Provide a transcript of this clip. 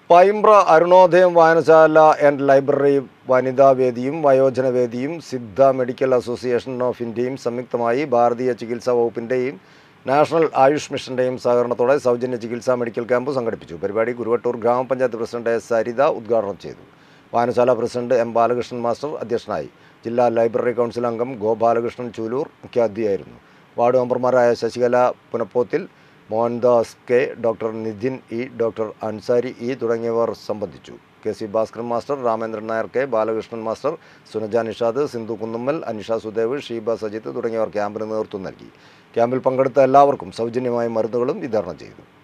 പൈമ്പ്ര അരുണോദയം വായനശാല and library വനിതാ വേദിയും വയോജന വേദിയും സിദ്ധ മെഡിക്കൽ അസോസിയേഷൻ ഓഫ് ഇന്ത്യയും സംയുക്തമായി ഭാരതീയ ചികിത്സാ വകുപ്പിൻ്റെയും നാഷണൽ ആയുഷ് മിഷൻ്റെയും സഹകരണത്തോടെ സൗജന്യ ചികിത്സാ മെഡിക്കൽ ക്യാമ്പ് സംഘടിപ്പിച്ചു പരിപാടി കുരുവട്ടൂർ ഗ്രാമപഞ്ചായത്ത് പ്രസിഡന്റ് എസ് സരിത ഉദ്ഘാടനം ചെയ്തു വായനശാല പ്രസിഡന്റ് എം ബാലകൃഷ്ണൻ മാസ്റ്റർ അധ്യക്ഷനായി ജില്ലാ ലൈബ്രറി കൗൺസിൽ അംഗം ഗോപാലകൃഷ്ണൻ ചൂലൂർ മുഖ്യാതിഥിയായിരുന്നു വാർഡ് മെമ്പർമാരായ ശശികല പുനപ്പോത്തിൽ Mohandas K doctor Nithin E doctor Ansari E തുടങ്ങിയവർ സംബന്ധിച്ചു K C Bhaskaran master Ramendran Nair K Balakrishnan master Sunaja Nishad Sindhu Kunnummal Anisha Sudev Sheeba Sajith തുടങ്ങിയവർ ക്യാമ്പിന് നേതൃത്വം നൽകി ക്യാമ്പിൽ പങ്കെടുത്ത എല്ലാവർക്കും സൗജന്യമായ മരുന്നുകളും വിതരണം ചെയ്തു